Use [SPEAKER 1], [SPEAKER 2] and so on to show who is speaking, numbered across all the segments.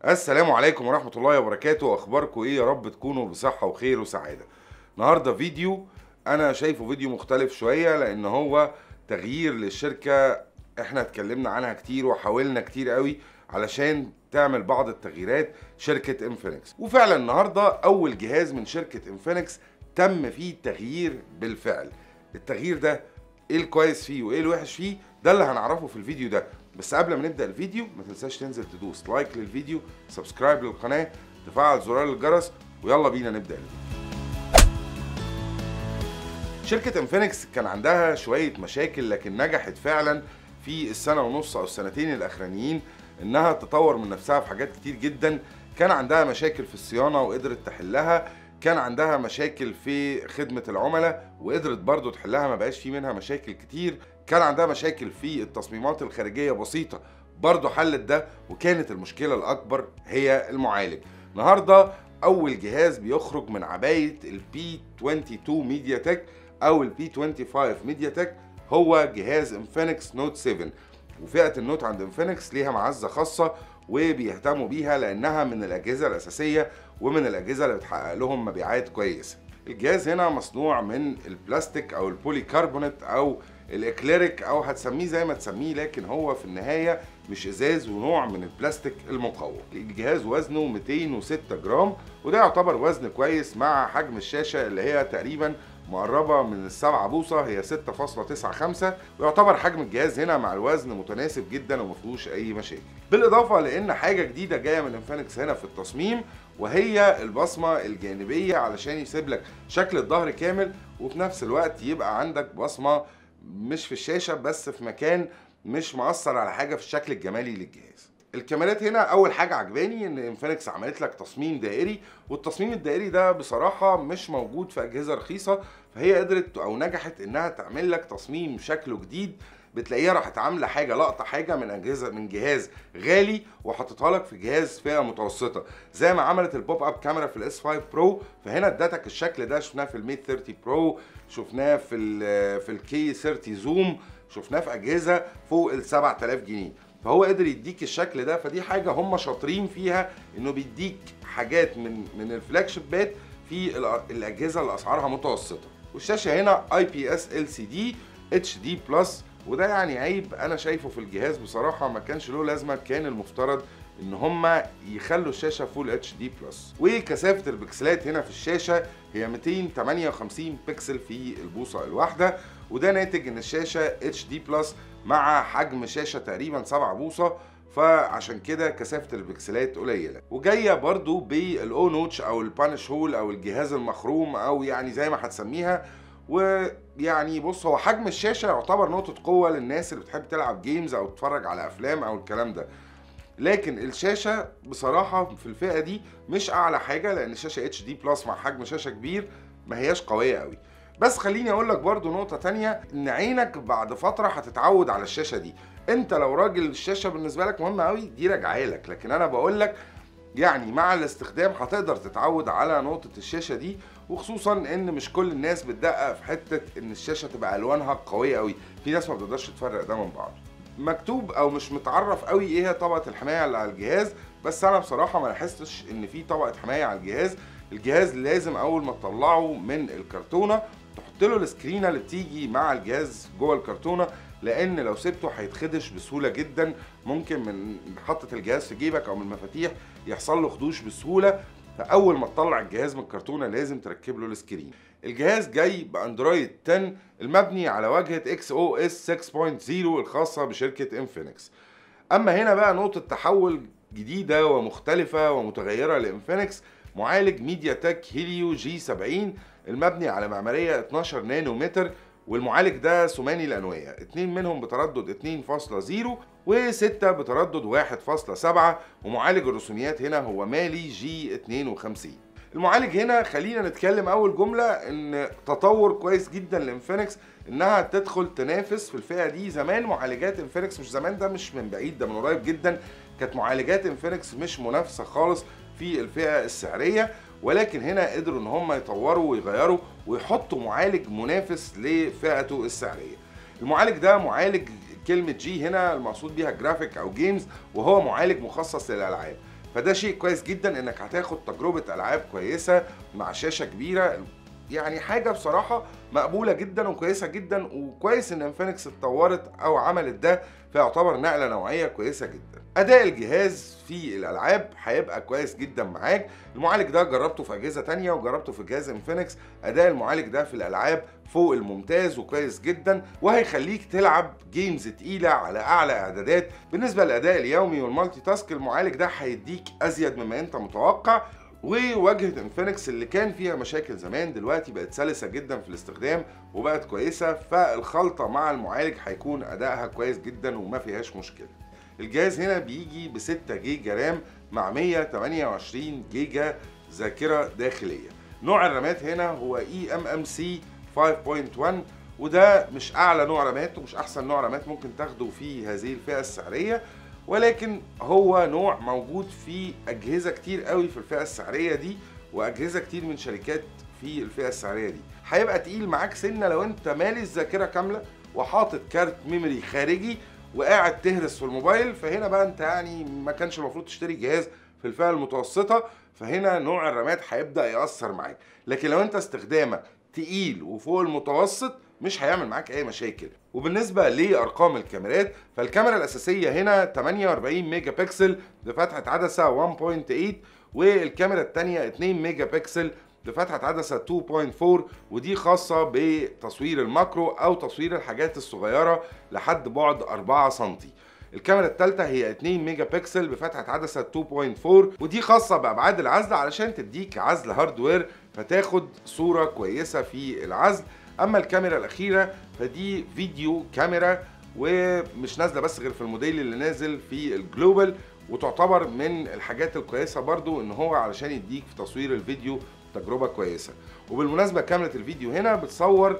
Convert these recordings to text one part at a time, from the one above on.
[SPEAKER 1] السلام عليكم ورحمة الله وبركاته أخباركم إيه يا رب تكونوا بصحة وخير وسعادة النهاردة فيديو أنا شايفه فيديو مختلف شوية لأن هو تغيير للشركة إحنا اتكلمنا عنها كتير وحاولنا كتير قوي علشان تعمل بعض التغييرات شركة انفينكس وفعلا النهاردة أول جهاز من شركة انفينكس تم فيه تغيير بالفعل التغيير ده ايه الكويس فيه وايه الوحش فيه ده اللي هنعرفه في الفيديو ده بس قبل ما نبدا الفيديو ما تنساش تنزل تدوس لايك للفيديو سبسكرايب للقناه تفعل زرار الجرس ويلا بينا نبدا الفيديو شركة انفينكس كان عندها شوية مشاكل لكن نجحت فعلا في السنة ونص أو السنتين الأخرانيين إنها تطور من نفسها في حاجات كتير جدا كان عندها مشاكل في الصيانة وقدرت تحلها كان عندها مشاكل في خدمة العملاء وقدرت برضو تحلها ما بقاش في منها مشاكل كتير كان عندها مشاكل في التصميمات الخارجية بسيطة برضو حلت ده وكانت المشكلة الأكبر هي المعالج النهاردة أول جهاز بيخرج من عباية البي 22 ميديا تك أو البي 25 ميديا تك هو جهاز انفينكس نوت 7 وفئة النوت عند انفينكس ليها معزة خاصة وبيهتموا بيها لأنها من الأجهزة الأساسية ومن الأجهزة اللي بتحقق لهم مبيعات كويسة الجهاز هنا مصنوع من البلاستيك أو البولي كربونات أو الاكليريك او هتسميه زي ما تسميه لكن هو في النهايه مش ازاز ونوع من البلاستيك المقوى الجهاز وزنه 206 جرام وده يعتبر وزن كويس مع حجم الشاشه اللي هي تقريبا مقربة من السبعة بوصة هي 6.95 ويعتبر حجم الجهاز هنا مع الوزن متناسب جدا ومفيهوش أي مشاكل بالإضافة لأن حاجة جديدة جاية من انفينكس هنا في التصميم وهي البصمة الجانبية علشان يسيب لك شكل الظهر كامل وفي نفس الوقت يبقى عندك بصمة مش في الشاشة بس في مكان مش مأثر على حاجة في الشكل الجمالي للجهاز الكاميرات هنا اول حاجه عجباني ان انفينكس عملت لك تصميم دائري والتصميم الدائري ده بصراحه مش موجود في اجهزه رخيصه فهي قدرت او نجحت انها تعمل لك تصميم شكله جديد بتلاقيها راحت عامله حاجه لقطه حاجه من اجهزه من جهاز غالي وحطيتها لك في جهاز فئه متوسطه زي ما عملت البوب اب كاميرا في الاس 5 برو فهنا ادتك الشكل ده شفناه في الميت 30 برو شفناه في ال في الكي 30 زوم شفناه في اجهزه فوق ال 7000 جنيه فهو قدر يديك الشكل ده فدي حاجه هم شاطرين فيها انه بيديك حاجات من من الفلاج شيبات في الاجهزه اللي اسعارها متوسطه والشاشه هنا اي بي اس ال سي دي اتش دي بلس وده يعني عيب انا شايفه في الجهاز بصراحه ما كانش له لازمه كان المفترض ان هم يخلوا الشاشه فول اتش دي بلس وكثافه البكسلات هنا في الشاشه هي 258 بكسل في البوصه الواحده وده ناتج ان الشاشه اتش دي بلس مع حجم شاشه تقريبا 7 بوصه فعشان كده كثافه البكسلات قليله وجايه برضو بالاو نوتش او البانش هول او الجهاز المخروم او يعني زي ما هتسميها ويعني بص هو حجم الشاشه يعتبر نقطه قوه للناس اللي بتحب تلعب جيمز او تتفرج على افلام او الكلام ده لكن الشاشه بصراحه في الفئه دي مش اعلى حاجه لان الشاشه اتش دي بلس مع حجم شاشه كبير ما هياش قويه قوي بس خليني اقول لك برضو نقطه تانية ان عينك بعد فتره هتتعود على الشاشه دي انت لو راجل الشاشه بالنسبه لك مهمه قوي دي راجعه لك لكن انا بقول لك يعني مع الاستخدام هتقدر تتعود على نقطه الشاشه دي وخصوصا ان مش كل الناس بتدقق في حته ان الشاشه تبقى الوانها قويه قوي في ناس ما بتقدرش تفرق ده من بعض مكتوب او مش متعرف قوي ايه هي طبقه الحمايه اللي على الجهاز بس انا بصراحه ما لاحظتش ان في طبقه حمايه على الجهاز الجهاز لازم اول ما تطلعه من الكرتونه تحط له السكرينه اللي بتيجي مع الجهاز جوه الكرتونه لان لو سبته هيتخدش بسهوله جدا ممكن من حطه الجهاز في جيبك او من المفاتيح يحصل له خدوش بسهوله فاول ما تطلع الجهاز من الكرتونه لازم تركب له السكرين الجهاز جاي باندرويد 10 المبني على واجهه اكس او اس 6.0 الخاصه بشركه انفينكس اما هنا بقى نقطه تحول جديده ومختلفه ومتغيره لانفينكس معالج ميديا تك هيليو جي 70 المبني على معماريه 12 نانو متر والمعالج ده ثماني الانويه اتنين منهم بتردد 2.0 وستة بتردد 1.7 ومعالج الرسوميات هنا هو مالي جي 52 المعالج هنا خلينا نتكلم اول جمله ان تطور كويس جدا لانفينكس انها تدخل تنافس في الفئه دي زمان معالجات انفينكس مش زمان ده مش من بعيد ده من قريب جدا كانت معالجات انفينكس مش منافسه خالص في الفئه السعريه ولكن هنا قدروا ان هم يطوروا ويغيروا ويحطوا معالج منافس لفئته السعريه المعالج ده معالج كلمة جي هنا المقصود بيها جرافيك أو جيمز وهو معالج مخصص للألعاب فده شيء كويس جدا انك هتاخد تجربه العاب كويسه مع شاشه كبيره يعني حاجه بصراحه مقبوله جدا وكويسه جدا وكويس ان انفينكس اتطورت او عملت ده فيعتبر نقله نوعيه كويسه جدا اداء الجهاز في الالعاب هيبقى كويس جدا معاك المعالج ده جربته في اجهزه تانية وجربته في جهاز انفينكس اداء المعالج ده في الالعاب فوق الممتاز وكويس جدا وهيخليك تلعب جيمز تقيله على اعلى اعدادات بالنسبه للاداء اليومي والمالتي تاسك المعالج ده هيديك ازيد مما انت متوقع وواجهه انفينكس اللي كان فيها مشاكل زمان دلوقتي بقت سلسه جدا في الاستخدام وبقت كويسه فالخلطه مع المعالج هيكون ادائها كويس جدا وما فيهاش مشكله الجهاز هنا بيجي ب 6 جيجا رام مع 128 جيجا ذاكره داخليه نوع الرامات هنا هو اي ام ام سي 5.1 وده مش اعلى نوع رامات ومش احسن نوع رامات ممكن تاخده في هذه الفئه السعريه ولكن هو نوع موجود في اجهزه كتير قوي في الفئه السعريه دي واجهزه كتير من شركات في الفئه السعريه دي هيبقى تقيل معاك سنه لو انت مالي الذاكره كامله وحاطط كارت ميموري خارجي وقاعد تهرس في الموبايل فهنا بقى انت يعني ما كانش المفروض تشتري جهاز في الفئه المتوسطه فهنا نوع الرامات هيبدا ياثر معاك لكن لو انت استخدامك تقيل وفوق المتوسط مش هيعمل معاك اي مشاكل وبالنسبه لارقام الكاميرات فالكاميرا الاساسيه هنا 48 ميجا بكسل بفتحه عدسه 1.8 والكاميرا الثانيه 2 ميجا بكسل بفتحة عدسة 2.4 ودي خاصة بتصوير الماكرو أو تصوير الحاجات الصغيرة لحد بعد 4 سم الكاميرا الثالثة هي 2 ميجا بكسل بفتحة عدسة 2.4 ودي خاصة بأبعاد العزل علشان تديك عزل هاردوير فتاخد صورة كويسة في العزل أما الكاميرا الأخيرة فدي فيديو كاميرا ومش نازلة بس غير في الموديل اللي نازل في الجلوبال وتعتبر من الحاجات الكويسة برضو ان هو علشان يديك في تصوير الفيديو تجربة كويسة وبالمناسبة كاميرا الفيديو هنا بتصور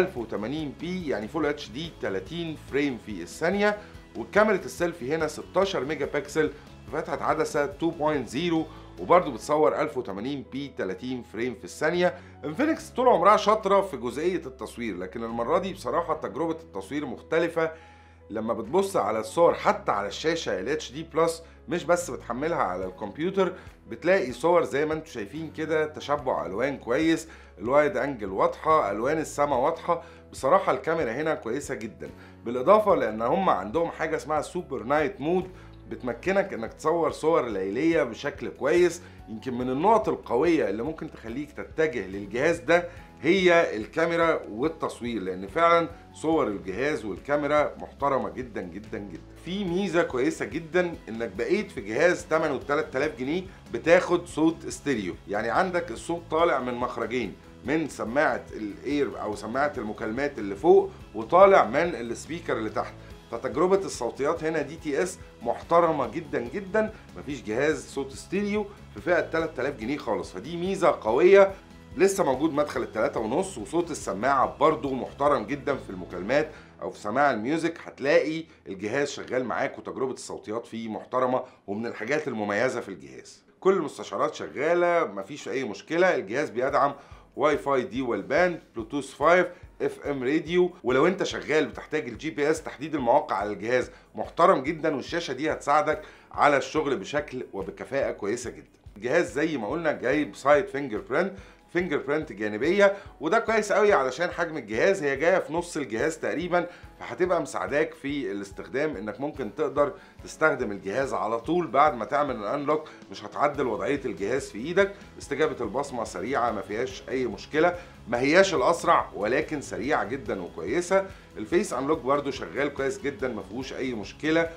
[SPEAKER 1] 1080 بي يعني فول اتش دي 30 فريم في الثانية وكاميرا السيلفي هنا 16 ميجا بكسل بفتحة عدسة 2.0 وبرضه بتصور 1080 بي 30 فريم في الثانية انفينكس طول عمرها شاطرة في جزئية التصوير لكن المرة دي بصراحة تجربة التصوير مختلفة لما بتبص على الصور حتى على الشاشة ال اتش دي بلس مش بس بتحملها على الكمبيوتر بتلاقي صور زي ما انتم شايفين كده تشبع الوان كويس الوايد انجل واضحة الوان السما واضحة بصراحة الكاميرا هنا كويسة جدا بالاضافة لان هم عندهم حاجة اسمها سوبر نايت مود بتمكنك انك تصور صور ليلية بشكل كويس يمكن من النقط القوية اللي ممكن تخليك تتجه للجهاز ده هي الكاميرا والتصوير لان فعلا صور الجهاز والكاميرا محترمة جدا جدا جدا في ميزة كويسة جدا انك بقيت في جهاز ثمنه 3000 جنيه بتاخد صوت استيريو يعني عندك الصوت طالع من مخرجين من سماعة الاير او سماعة المكالمات اللي فوق وطالع من السبيكر اللي تحت فتجربة الصوتيات هنا دي تي اس محترمة جدا جدا مفيش جهاز صوت ستيريو في فئة 3000 جنيه خالص فدي ميزة قوية لسه موجود مدخل التلاتة ونص وصوت السماعة برضو محترم جدا في المكالمات او في سماع الميوزك هتلاقي الجهاز شغال معاك وتجربة الصوتيات فيه محترمة ومن الحاجات المميزة في الجهاز كل المستشعرات شغالة مفيش اي مشكلة الجهاز بيدعم واي فاي دي والباند بلوتوث 5 اف ام راديو ولو انت شغال بتحتاج الجي بي اس تحديد المواقع على الجهاز محترم جدا والشاشه دي هتساعدك على الشغل بشكل وبكفاءه كويسه جدا الجهاز زي ما قلنا جايب سايد فينجر برنت فينجر برنت جانبيه وده كويس قوي علشان حجم الجهاز هي جايه في نص الجهاز تقريبا فهتبقى مساعداك في الاستخدام انك ممكن تقدر تستخدم الجهاز على طول بعد ما تعمل الانلوك مش هتعدل وضعيه الجهاز في ايدك استجابه البصمه سريعه ما فيهاش اي مشكله ما هياش الاسرع ولكن سريعه جدا وكويسه الفيس انلوك برده شغال كويس جدا ما فيهوش اي مشكله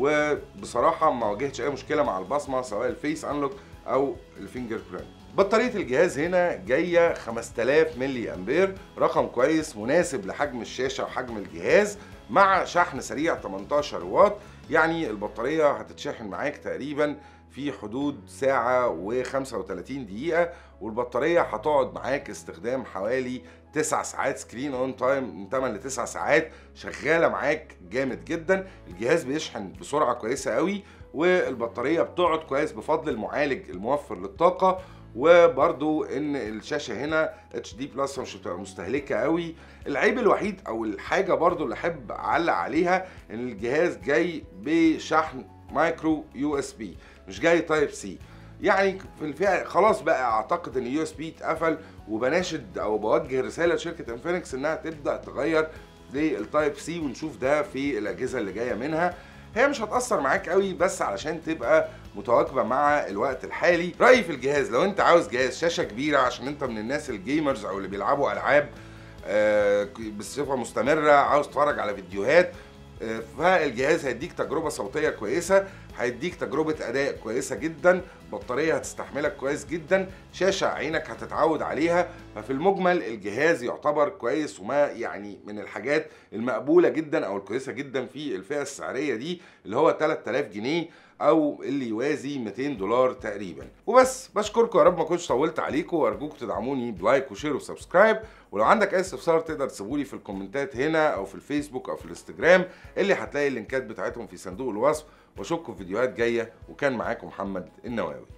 [SPEAKER 1] وبصراحه ما واجهتش اي مشكله مع البصمه سواء الفيس انلوك او الفينجر برنت بطارية الجهاز هنا جاية 5000 ملي أمبير رقم كويس مناسب لحجم الشاشة وحجم الجهاز مع شحن سريع 18 واط يعني البطارية هتتشحن معاك تقريبا في حدود ساعة و35 دقيقة والبطارية هتقعد معاك استخدام حوالي 9 ساعات سكرين اون تايم من 8 ل 9 ساعات شغالة معاك جامد جدا الجهاز بيشحن بسرعة كويسة قوي والبطارية بتقعد كويس بفضل المعالج الموفر للطاقة وبرضو ان الشاشه هنا اتش دي بلس مش بتبقى مستهلكه قوي العيب الوحيد او الحاجه برضو اللي احب اعلق عليها ان الجهاز جاي بشحن مايكرو يو اس بي مش جاي تايب سي يعني في الفئه خلاص بقى اعتقد ان اليو اس بي اتقفل وبناشد او بوجه رساله لشركه انفينكس انها تبدا تغير للتايب سي ونشوف ده في الاجهزه اللي جايه منها هي مش هتأثر معاك قوي بس علشان تبقى متواكبة مع الوقت الحالي رأيي في الجهاز لو انت عاوز جهاز شاشة كبيرة عشان انت من الناس الجيمرز او اللي بيلعبوا العاب آه، بصفة مستمرة عاوز تتفرج على فيديوهات آه، فالجهاز هيديك تجربة صوتية كويسة هيديك تجربة أداء كويسة جدا بطارية هتستحملك كويس جدا شاشة عينك هتتعود عليها ففي المجمل الجهاز يعتبر كويس وما يعني من الحاجات المقبولة جدا أو الكويسة جدا في الفئة السعرية دي اللي هو 3000 جنيه او اللي يوازي 200 دولار تقريبا وبس بشكركم يا رب ما كنتش طولت عليكم وارجوكم تدعموني بلايك وشير وسبسكرايب ولو عندك اي استفسار تقدر تسيبولي في الكومنتات هنا او في الفيسبوك او في الانستجرام اللي هتلاقي اللينكات بتاعتهم في صندوق الوصف واشوفكم في فيديوهات جايه وكان معاكم محمد النواوي